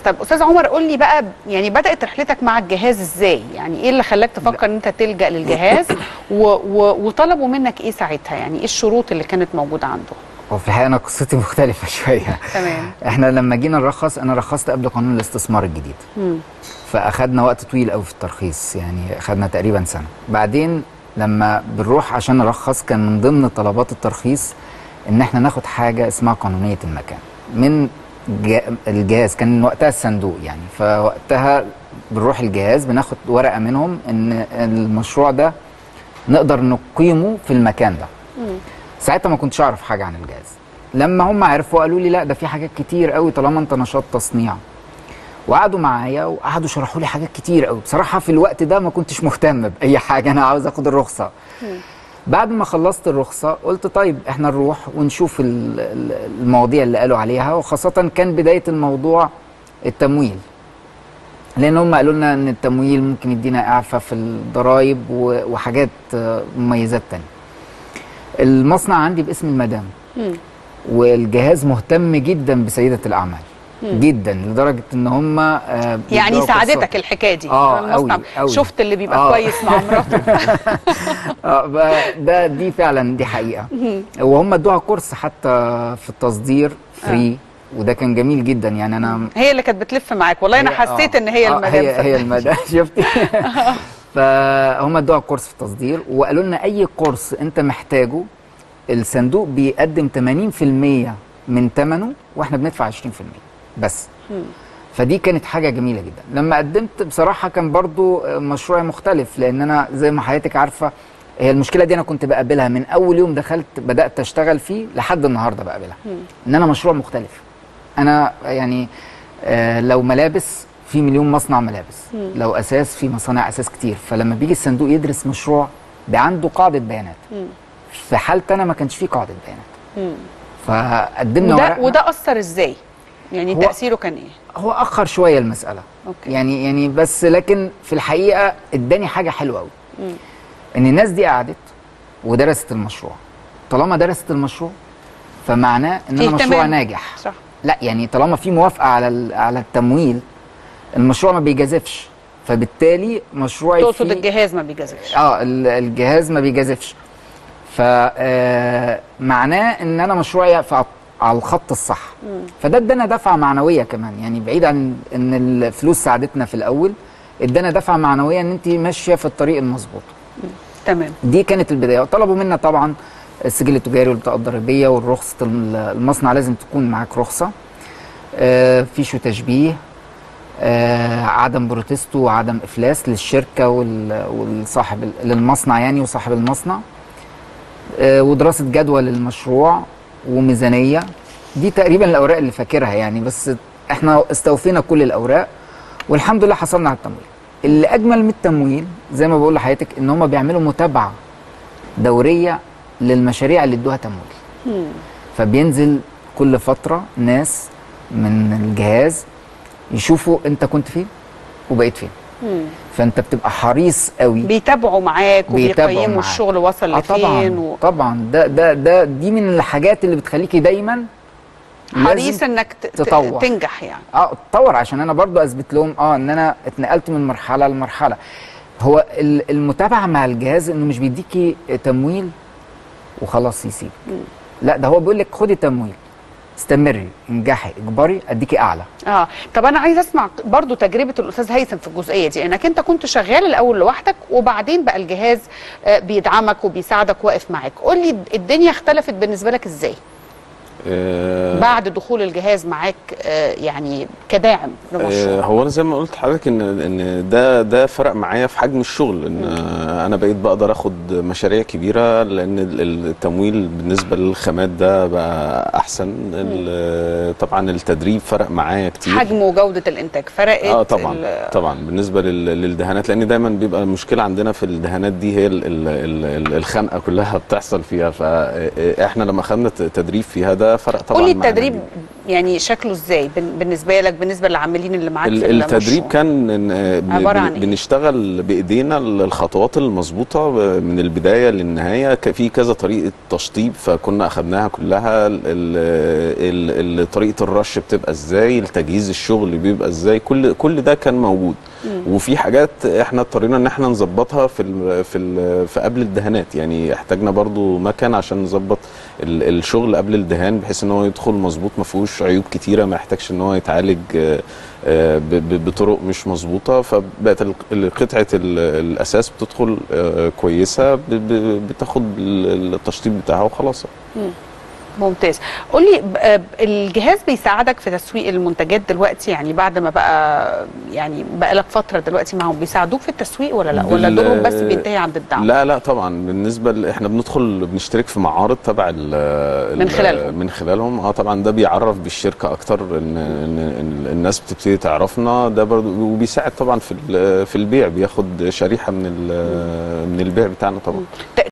طب استاذ عمر قول لي بقى يعني بدات رحلتك مع الجهاز ازاي يعني ايه اللي خلاك تفكر ان انت تلجا للجهاز و و وطلبوا منك ايه ساعتها يعني ايه الشروط اللي كانت موجوده عنده هو في الحقيقه انا قصتي مختلفه شويه تمام احنا لما جينا نرخص انا رخصت قبل قانون الاستثمار الجديد مم. فاخدنا وقت طويل قوي في الترخيص يعني اخدنا تقريبا سنه بعدين لما بنروح عشان نرخص كان من ضمن طلبات الترخيص ان احنا ناخد حاجه اسمها قانونيه المكان من جا- الجهاز كان وقتها الصندوق يعني فوقتها بنروح الجهاز بناخد ورقه منهم ان المشروع ده نقدر نقيمه في المكان ده مم. ساعتها ما كنتش اعرف حاجه عن الجهاز لما هم عرفوا قالوا لي لا ده في حاجات كتير قوي طالما انت نشاط تصنيع وقعدوا معايا وقعدوا شرحوا لي حاجات كتير قوي بصراحه في الوقت ده ما كنتش مهتم باي حاجه انا عاوز اخد الرخصه بعد ما خلصت الرخصه قلت طيب احنا نروح ونشوف ال- ال- المواضيع اللي قالوا عليها وخاصه كان بدايه الموضوع التمويل لان هم قالوا لنا ان التمويل ممكن يدينا اعفاء في الضرايب و- وحاجات آه، مميزات تانية المصنع عندي باسم المدام مم. والجهاز مهتم جدا بسيده الاعمال جدا لدرجه ان هم آه يعني بيدوا ساعدتك كورسات. الحكايه دي آه، أنا المصنع أوي، أوي. شفت اللي بيبقى آه. كويس مع مراته اه بقى ده دي فعلا دي حقيقه وهم ادوها كورس حتى في التصدير فري وده كان جميل جدا يعني انا هي اللي كانت بتلف معاك والله انا هي- حسيت آه، ان هي آه، المدام هي هي صدقني. المدام شفتي فهم ادوها كورس في التصدير وقالوا لنا اي كورس انت محتاجه الصندوق بيقدم 80% من ثمنه واحنا بندفع 20% بس فدي كانت حاجه جميله جدا لما قدمت بصراحه كان برضو مشروع مختلف لان انا زي ما حضرتك عارفه هي المشكله دي انا كنت بقابلها من اول يوم دخلت بدات اشتغل فيه لحد النهارده بقابلها ان انا مشروع مختلف انا يعني آه لو ملابس في مليون مصنع ملابس لو اساس في مصانع اساس كتير فلما بيجي الصندوق يدرس مشروع بقى عنده قاعده بيانات في حالتي انا ما كانش في قاعده بيانات فقدمنا وده ورقه وده اثر ازاي يعني هو- تاثيره كان ايه هو اخر شويه المساله أوكي. يعني يعني بس لكن في الحقيقه اداني حاجه حلوه قوي ان الناس دي قعدت ودرست المشروع طالما درست المشروع فمعناه ان في انا مشروع اهتمام. ناجح صح لا يعني طالما في موافقه على ال- على التمويل المشروع ما بيجازفش فبالتالي مشروعي تقصد فيه- الجهاز ما بيجازفش اه ال- الجهاز ما بيجازفش فمعناه ان انا مشروعي في ع- على الخط الصح فده ادانا دفعه معنويه كمان يعني بعيد عن ان الفلوس ساعدتنا في الاول ادانا دفعه معنويه ان انت ماشيه في الطريق المظبوط تمام دي كانت البدايه وطلبوا منا طبعا السجل التجاري والبطاقه الضريبيه والرخصه الم- المصنع لازم تكون معاك رخصه آه، فيش تشبيه آه، عدم بروتستو وعدم افلاس للشركه وال- والصاحب ال- للمصنع يعني وصاحب المصنع آه، ودراسه جدوى للمشروع وميزانيه دي تقريبا الاوراق اللي فاكرها يعني بس احنا استوفينا كل الاوراق والحمد لله حصلنا على التمويل اللي اجمل من التمويل زي ما بقول لحضرتك ان هم بيعملوا متابعه دوريه للمشاريع اللي ادوها تمويل فبينزل كل فتره ناس من الجهاز يشوفوا انت كنت فين وبقيت فين فانت بتبقى حريص قوي بيتابعوا معاك بيتابعوا وبيقيموا معاك. الشغل وصل اه لفين طبعا و... طبعا ده ده ده دي من الحاجات اللي بتخليكي دايما حريص لازم انك ت- ت- تطور. تنجح يعني اه اتطور عشان انا برضو اثبت لهم اه ان انا اتنقلت من مرحله لمرحله هو ال- المتابعه مع الجهاز انه مش بيديكي تمويل وخلاص يسيبك لا ده هو بيقول لك خدي تمويل استمري انجحي اجبري اديكي اعلى اه طب انا عايز اسمع برضو تجربه الاستاذ هيثم في الجزئيه دي انك انت كنت شغال الاول لوحدك وبعدين بقى الجهاز آه، بيدعمك وبيساعدك واقف معاك قول لي الدنيا اختلفت بالنسبه لك ازاي آه، بعد دخول الجهاز معاك آه، يعني كداعم آه، لمشروع هو انا زي ما قلت لحضرتك ان ان ده ده فرق معايا في حجم الشغل ان آه، انا بقيت بقدر اخد مشاريع كبيره لان ال- التمويل بالنسبه للخامات ده بقى احسن ال- طبعا التدريب فرق معايا كتير حجم وجوده الانتاج فرقت اه طبعا ال- طبعا بالنسبه لل- للدهانات لان دايما بيبقى المشكله عندنا في الدهانات دي هي ال- ال- ال- ال- الخنقه كلها بتحصل فيها فاحنا لما خدنا ت- تدريب فيها ده ده فرق طبعا قولي معانا التدريب جداً. يعني شكله ازاي بن- بالنسبه لك بالنسبه للعاملين اللي معاك ال- في التدريب المشروع؟ كان إن، آه، بن- عبارة بن- عن إيه؟ بنشتغل بايدينا ال- الخطوات المظبوطه آه، من البدايه للنهايه ك- في كذا طريقه تشطيب فكنا اخدناها كلها ال- ال- ال- طريقه الرش بتبقى ازاي التجهيز الشغل بيبقى ازاي كل كل ده كان موجود وفي حاجات احنا اضطرينا ان احنا نظبطها في ال في ال في قبل الدهانات يعني احتاجنا برضو مكان عشان نظبط ال- الشغل قبل الدهان بحيث ان هو يدخل مظبوط ما فيهوش عيوب كتيره ما يحتاجش ان هو يتعالج آه، آه، ب- ب- بطرق مش مظبوطه فبقت ال- ال- قطعه ال- الاساس بتدخل آه، كويسه ب- ب- بتاخد ال- التشطيب بتاعها وخلاص ممتاز قولي ب- آه، الجهاز بيساعدك في تسويق المنتجات دلوقتي يعني بعد ما بقى يعني بقى لك فتره دلوقتي معاهم بيساعدوك في التسويق ولا لا ولا بال- دورهم بس بينتهي عند الدعم لا لا طبعا بالنسبه ل... احنا بندخل بنشترك في معارض تبع ال... من ال- خلالهم. من خلالهم اه طبعا ده بيعرف بالشركه اكتر ان, إن... إن الناس بتبتدي تعرفنا ده برضه وبيساعد طبعا في ال... في البيع بياخد شريحه من ال... من البيع بتاعنا طبعا ت-